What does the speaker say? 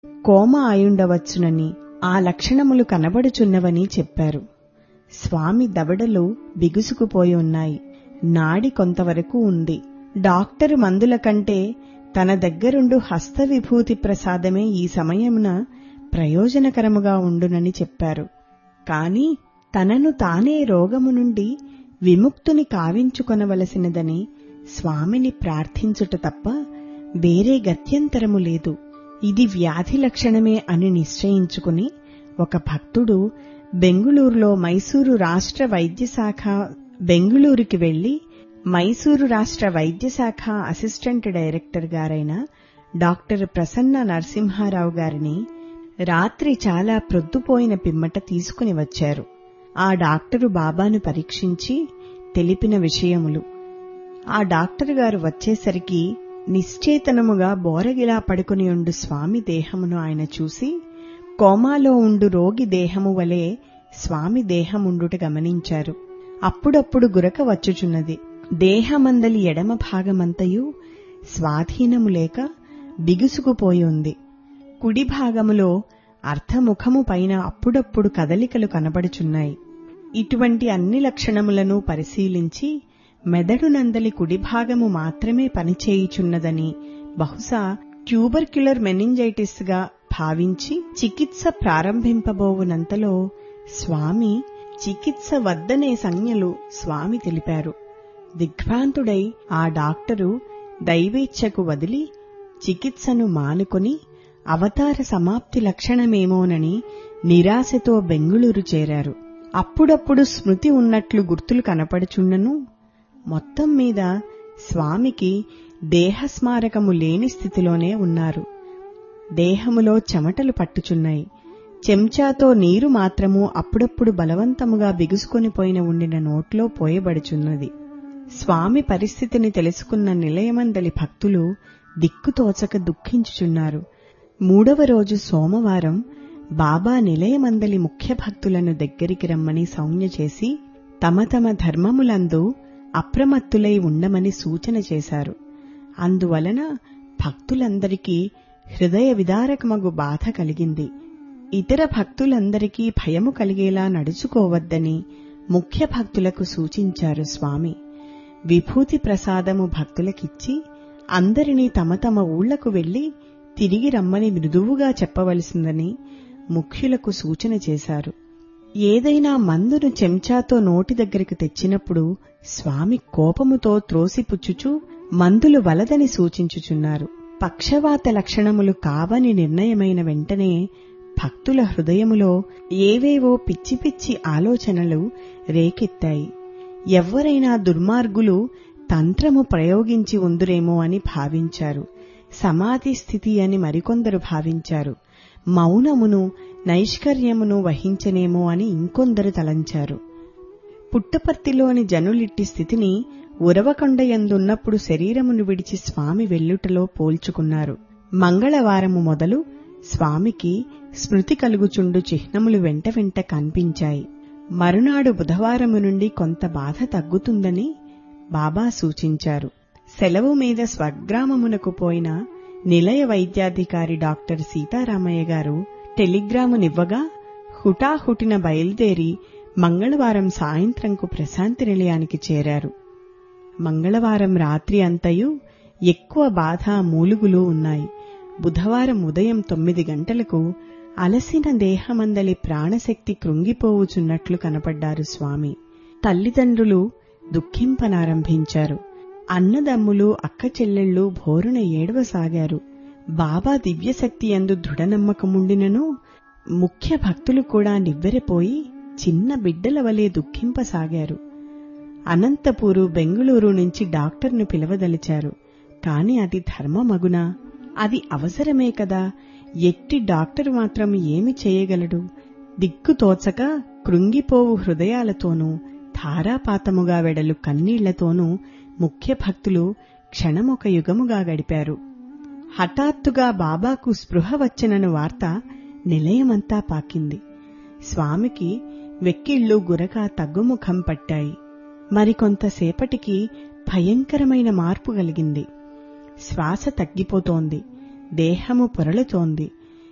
కోమ అయుండవచ్చునని ఆ లక్షణములు కనబడుచున్నవని చెప్పారు స్వామి దవడలు బిగుసుకుపోయి ఉన్నాయి నాడి కొంతవరకు ఉంది డాక్టరు మందుల కంటే తన దగ్గరుండు హస్త విభూతి ప్రసాదమే ఈ సమయమున ప్రయోజనకరముగా ఉండునని చెప్పారు కాని తనను తానే రోగము నుండి విముక్తుని కావించుకొనవలసినదని స్వామిని ప్రార్థించుట తప్ప వేరే గత్యంతరము లేదు ఇది వ్యాధి లక్షణమే అని నిశ్చయించుకుని ఒక భక్తుడు బెంగుళూరులో మైసూరు రాష్ట్ర వైద్యశాఖ బెంగుళూరుకి వెళ్లి మైసూరు రాష్ట్ర వైద్యశాఖ అసిస్టెంట్ డైరెక్టర్ గారైన డాక్టర్ ప్రసన్న నరసింహారావు గారిని రాత్రి చాలా ప్రొద్దుపోయిన పిమ్మట తీసుకుని వచ్చారు ఆ డాక్టరు బాబాను పరీక్షించి తెలిపిన విషయములు ఆ డాక్టర్ గారు వచ్చేసరికి నిశ్చేతనముగా బోరగిలా పడుకుని ఉండు స్వామి దేహమును ఆయన చూసి కోమాలో ఉండు రోగి దేహము వలె స్వామి దేహముండుట గమనించారు అప్పుడప్పుడు గురక వచ్చుచున్నది దేహమందలి ఎడమ భాగమంతయు స్వాధీనము లేక బిగుసుకుపోయి ఉంది కుడి భాగములో అర్ధముఖము పైన అప్పుడప్పుడు కదలికలు కనబడుచున్నాయి ఇటువంటి అన్ని లక్షణములను పరిశీలించి మెదడు నందలి కుడి భాగము మాత్రమే పనిచేయుచున్నదని బహుశా ట్యూబర్క్యులర్ మెనింజైటిస్ గా భావించి చికిత్స ప్రారంభింపబోవునంతలో స్వామి చికిత్స వద్దనే సంజ్ఞలు స్వామి తెలిపారు దిగ్భ్రాంతుడై ఆ డాక్టరు దైవేచ్ఛకు వదిలి చికిత్సను మానుకొని అవతార సమాప్తి లక్షణమేమోనని నిరాశతో బెంగుళూరు చేరారు అప్పుడప్పుడు స్మృతి ఉన్నట్లు గుర్తులు కనపడుచున్నను మొత్తం మీద స్వామికి దేహస్మారకము లేని స్థితిలోనే ఉన్నారు దేహములో చెమటలు పట్టుచున్నాయి చెంచాతో నీరు మాత్రము అప్పుడప్పుడు బలవంతముగా బిగుసుకొనిపోయిన ఉండిన నోట్లో పోయబడుచున్నది స్వామి పరిస్థితిని తెలుసుకున్న నిలయమందలి భక్తులు దిక్కుతోచక దుఃఖించుచున్నారు మూడవ రోజు సోమవారం బాబా నిలయమందలి ముఖ్య భక్తులను దగ్గరికి రమ్మని సౌజ్ఞ చేసి తమ తమ ధర్మములందు అప్రమత్తులై ఉండమని సూచన చేశారు అందువలన భక్తులందరికీ హృదయ విదారకమగు బాధ కలిగింది ఇతర భక్తులందరికీ భయము కలిగేలా నడుచుకోవద్దని ముఖ్య భక్తులకు సూచించారు స్వామి విభూతి ప్రసాదము భక్తులకిచ్చి అందరినీ తమ తమ ఊళ్లకు వెళ్లి తిరిగి రమ్మని మృదువుగా చెప్పవలసిందని ముఖ్యులకు సూచన చేశారు ఏదైనా మందును చెంచాతో నోటి దగ్గరికి తెచ్చినప్పుడు స్వామి కోపముతో త్రోసిపుచ్చుచూ మందులు వలదని సూచించుచున్నారు పక్షవాత లక్షణములు కావని నిర్ణయమైన వెంటనే భక్తుల హృదయములో ఏవేవో పిచ్చి పిచ్చి ఆలోచనలు రేకెత్తాయి ఎవ్వరైనా దుర్మార్గులు తంత్రము ప్రయోగించి ఉందురేమో అని భావించారు సమాధి స్థితి అని మరికొందరు భావించారు మౌనమును నైష్కర్యమును వహించనేమో అని ఇంకొందరు తలంచారు పుట్టపర్తిలోని జనులిట్టి స్థితిని ఉరవకొండయందున్నప్పుడు శరీరమును విడిచి స్వామి వెల్లుటలో పోల్చుకున్నారు మంగళవారము మొదలు స్వామికి స్మృతి కలుగుచుండు చిహ్నములు వెంట వెంట కనిపించాయి మరునాడు బుధవారము నుండి కొంత బాధ తగ్గుతుందని బాబా సూచించారు సెలవు మీద స్వగ్రామమునకు పోయిన నిలయ వైద్యాధికారి డాక్టర్ సీతారామయ్య గారు టెలిగ్రామునివ్వగా హుటాహుటిన బయలుదేరి మంగళవారం సాయంత్రంకు ప్రశాంతి నిలయానికి చేరారు మంగళవారం రాత్రి అంతయు ఎక్కువ బాధ మూలుగులు ఉన్నాయి బుధవారం ఉదయం తొమ్మిది గంటలకు అలసిన దేహమందలి ప్రాణశక్తి కృంగిపోవుచున్నట్లు కనపడ్డారు స్వామి తల్లిదండ్రులు దుఃఖింపనారంభించారు అన్నదమ్ములు అక్క చెల్లెళ్ళు భోరున ఏడవసాగారు బాబా దివ్యశక్తి అందు దృఢనమ్మకముండినను ముఖ్య భక్తులు కూడా నివ్వెరపోయి చిన్న బిడ్డల వలె దుఃఖింపసాగారు అనంతపూరు బెంగుళూరు నుంచి డాక్టర్ను పిలవదలిచారు కాని అది ధర్మమగునా అది అవసరమే కదా ఎట్టి డాక్టరు మాత్రం ఏమి చేయగలడు దిక్కుతోచక కృంగిపోవు హృదయాలతోనూ ధారాపాతముగా వెడలు కన్నీళ్లతోనూ ముఖ్య భక్తులు క్షణమొక యుగముగా గడిపారు హఠాత్తుగా బాబాకు స్పృహ వచ్చినను వార్త నిలయమంతా పాకింది స్వామికి వెక్కిళ్ళు గురక తగ్గుముఖం పట్టాయి మరికొంతసేపటికి భయంకరమైన మార్పు కలిగింది శ్వాస తగ్గిపోతోంది దేహము పొరలుతోంది